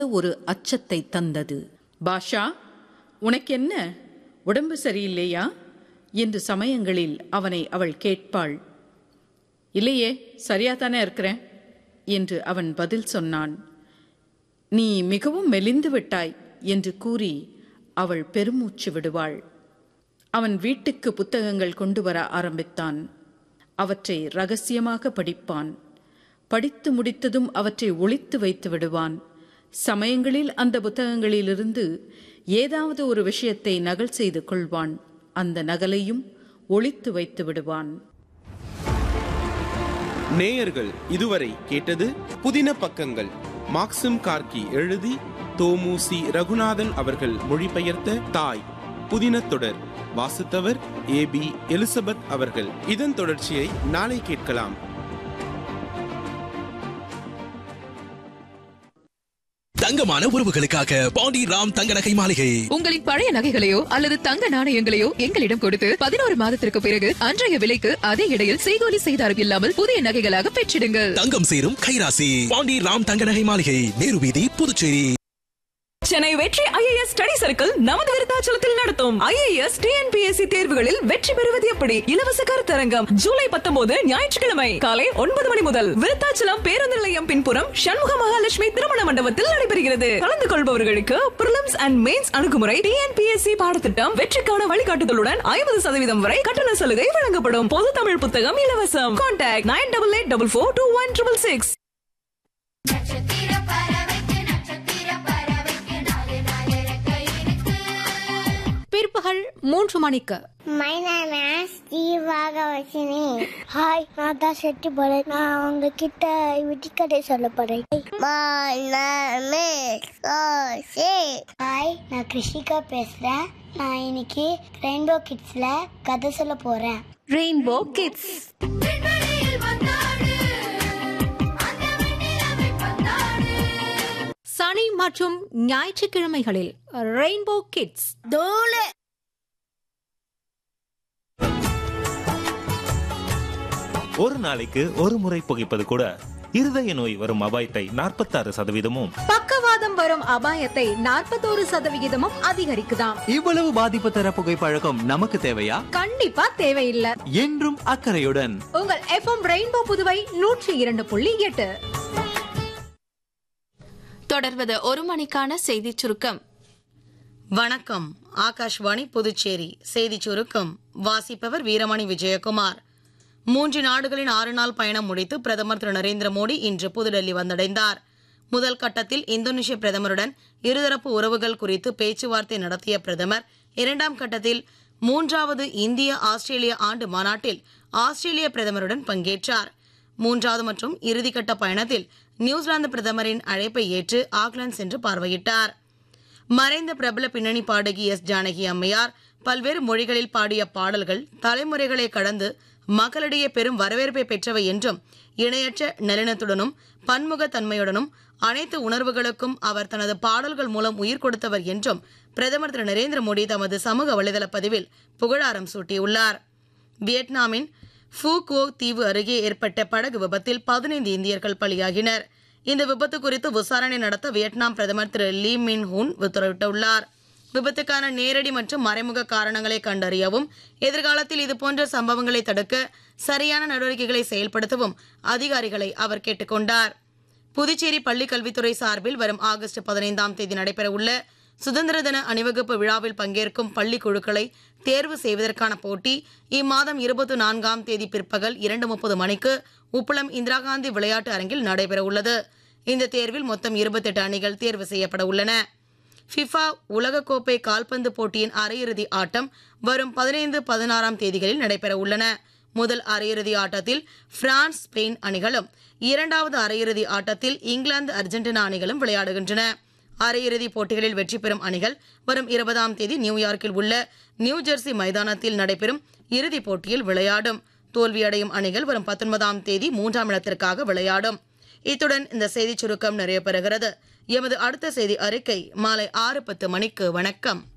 ஒரு அச்சத்தை தந்தது பாஷா உனக்கென்ன உடம்பு சரியில்லையா என்று சமயங்களில் அவனை அவள் கேட்பாள் இல்லையே சரியாதானே இருக்கிறேன் என்று அவன் பதில் சொன்னான் நீ மிகவும் மெலிந்து விட்டாய் என்று கூறி அவள் பெருமூச்சு விடுவாள் அவன் வீட்டுக்கு புத்தகங்கள் கொண்டு வர ஆரம்பித்தான் அவற்றை ரகசியமாக படிப்பான் படித்து முடித்ததும் அவற்றை ஒளித்து வைத்து விடுவான் சமயங்களில் அந்த புத்தகங்களிலிருந்து ஏதாவது ஒரு விஷயத்தை நகல் செய்து கொள்வான் அந்த நகலையும் ஒளித்து வைத்து விடுவான் நேயர்கள் இதுவரை கேட்டது புதின பக்கங்கள் மாக்சிம் கார்கி எழுதி தோமுசி ரகுநாதன் அவர்கள் மொழிபெயர்த்த தாய் புதின தொடர் வாசித்தவர் ஏ பி எலிசபெத் அவர்கள் இதன் தொடர்ச்சியை நாளை கேட்கலாம் தங்கமான உறவுகளுக்காக பாண்டி ராம் தங்க நகை மாளிகை உங்களின் பழைய நகைகளையோ அல்லது தங்க நாணயங்களையோ எங்களிடம் கொடுத்து பதினோரு மாதத்திற்கு பிறகு அன்றைய விலைக்கு அதே இடையில் செய்கூலி செய்தாரம் இல்லாமல் புதிய நகைகளாக பெற்றிடுங்கள் தங்கம் சேரும் கைராசி பாண்டி ராம் தங்க நகை மாளிகை நேரு வீதி புதுச்சேரி சென்னை வெற்றி ஐஏஎஸ் ஸ்டடி சர்க்கிள் நமது விருத்தாச்சலத்தில் நடத்தும் ஐஏஎஸ் டிஎன்பிஎஸ்சி தேர்வுகளில் வெற்றி பெறுவது எப்படி இலவச கருத்தரங்கம் ஜூலை பத்தொன்பது ஞாயிற்றுக்கிழமை காலை ஒன்பது மணி முதல் விருத்தாச்சலம் பேருந்து நிலையம் பின்புறம் சண்முக மகாலட்சுமி திருமண மண்டபத்தில் நடைபெறுகிறது கலந்து கொள்பவர்களுக்கு பிரிலிம்ஸ் அண்ட் மெயின்ஸ் அணுகுமுறை டிஎன்பிஎஸ்சி பாடத்திட்டம் வெற்றிக்கான வழிகாட்டுதலுடன் ஐம்பது சதவீதம் வரை கட்டண சலுகை வழங்கப்படும் பொது தமிழ் புத்தகம் இலவசம் contact nine double eight double four two one triple six நட்சத்திர பறவைக்கு நட்சத்திர பறவைக்கு நாலு நாலு ரெக்கை இருக்கு பிற்பகல் மூன்று மணிக்கு my name is Jeevakavasini hi நான் தான் செட்டி போறேன் நான் உங்ககிட்ட விட்டிக்கதை சொல்ல போறேன் மை நேம் இஸ் ஹாய் நான் கிருஷிகா பேசுறேன் நான் இன்னைக்கு ரெயின்போ கிட்ஸ்ல கதை சொல்ல போறேன் ரெயின்போ கிட்ஸ் விண்வெளியில் வந்தாடு அந்த வெண்ணிலவை பந்தாடு சனி மற்றும் ஞாயிற்றுக்கிழமைகளில் ரெயின்போ கிட்ஸ் தோலே ஒரு நாளைக்கு ஒரு முறை புகைப்பது கூட இருதய நோய் வரும் அபாயத்தை நாற்பத்தாறு சதவீதமும் பக்கவாதம் வரும் அபாயத்தை நாற்பத்தோரு சதவிகிதமும் அதிகரிக்குதாம் இவ்வளவு பாதிப்பு தர புகைப்பழக்கம் நமக்கு தேவையா கண்டிப்பா தேவையில்லை என்றும் அக்கறையுடன் உங்கள் எஃப்எம் ரெயின்போ புதுவை நூற்றி இரண்டு புள்ளி எட்டு தொடர்வது ஒரு மணிக்கான செய்திச் சுருக்கம் வணக்கம் ஆகாஷ்வாணி புதுச்சேரி செய்திச் சுருக்கம் வாசிப்பவர் வீரமணி விஜயகுமார் மூன்று நாடுகளின் ஆறு நாள் பயணம் முடித்து பிரதமர் திரு நரேந்திர மோடி இன்று புதுடெல்லி வந்தடைந்தார் முதல் கட்டத்தில் இந்தோனேஷிய பிரதமருடன் இருதரப்பு உறவுகள் குறித்து பேச்சுவார்த்தை நடத்திய பிரதமர் இரண்டாம் கட்டத்தில் மூன்றாவது இந்திய ஆஸ்திரேலிய ஆண்டு மாநாட்டில் ஆஸ்திரேலிய பிரதமருடன் பங்கேற்றார் மூன்றாவது மற்றும் இறுதிக்கட்ட பயணத்தில் நியூசிலாந்து பிரதமரின் அழைப்பை ஏற்று ஆக்லாந்து சென்று பார்வையிட்டார் மறைந்த பிரபல பின்னணி பாடகி எஸ் ஜானகி அம்மையார் பல்வேறு மொழிகளில் பாடிய பாடல்கள் தலைமுறைகளை கடந்து மக்களிடையே பெரும் வரவேற்பை பெற்றவை என்றும் இணையற்ற நளினத்துடனும் பன்முகத்தன்மையுடனும் அனைத்து உணர்வுகளுக்கும் அவர் தனது பாடல்கள் மூலம் உயிர் கொடுத்தவர் என்றும் பிரதமர் திரு நரேந்திர மோடி தமது சமூக வலைதள பதிவில் புகழாரம் சூட்டியுள்ளார் வியட்நாமின் ஃபூகுவோ தீவு அருகே ஏற்பட்ட படகு விபத்தில் பதினைந்து இந்தியர்கள் பலியாகினர் இந்த விபத்து குறித்து விசாரணை நடத்த வியட்நாம் பிரதமர் திரு லீ மின் ஹூன் உத்தரவிட்டுள்ளார் விபத்துக்கான நேரடி மற்றும் மறைமுக காரணங்களை கண்டறியவும் எதிர்காலத்தில் இதுபோன்ற சம்பவங்களை தடுக்க சரியான நடவடிக்கைகளை செயல்படுத்தவும் அதிகாரிகளை அவர் கேட்டுக்கொண்டார் புதுச்சேரி பள்ளிக் கல்வித்துறை சார்பில் வரும் ஆகஸ்ட் பதினைந்தாம் தேதி நடைபெறவுள்ள சுதந்திர தின அணிவகுப்பு விழாவில் பங்கேற்கும் பள்ளி குழுக்களை தேர்வு செய்வதற்கான போட்டி இம்மாதம் இருபத்தி நான்காம் தேதி பிற்பகல் இரண்டு முப்பது மணிக்கு உப்பளம் இந்திரா காந்தி விளையாட்டு அரங்கில் நடைபெறவுள்ளது இந்த தேர்வில் மொத்தம் இருபத்தெட்டு அணிகள் தேர்வு செய்யப்பட உள்ளன ஃபிஃபா உலகக்கோப்பை கால்பந்து போட்டியின் அரையிறுதி ஆட்டம் வரும் பதினைந்து பதினாறாம் தேதிகளில் நடைபெற உள்ளன முதல் அரையிறுதி ஆட்டத்தில் பிரான்ஸ் ஸ்பெயின் அணிகளும் இரண்டாவது அரையிறுதி ஆட்டத்தில் இங்கிலாந்து அர்ஜென்டினா அணிகளும் விளையாடுகின்றன அரையிறுதி போட்டிகளில் வெற்றி பெறும் அணிகள் வரும் இருபதாம் தேதி நியூயார்க்கில் உள்ள நியூ ஜெர்சி மைதானத்தில் நடைபெறும் இறுதிப் போட்டியில் விளையாடும் தோல்வியடையும் அணிகள் வரும் பத்தொன்பதாம் தேதி மூன்றாம் இடத்திற்காக விளையாடும் இத்துடன் இந்த செய்திச் சுருக்கம் நிறைவு பெறுகிறது எமது அடுத்த செய்தி அறிக்கை மாலை ஆறு பத்து மணிக்கு வணக்கம்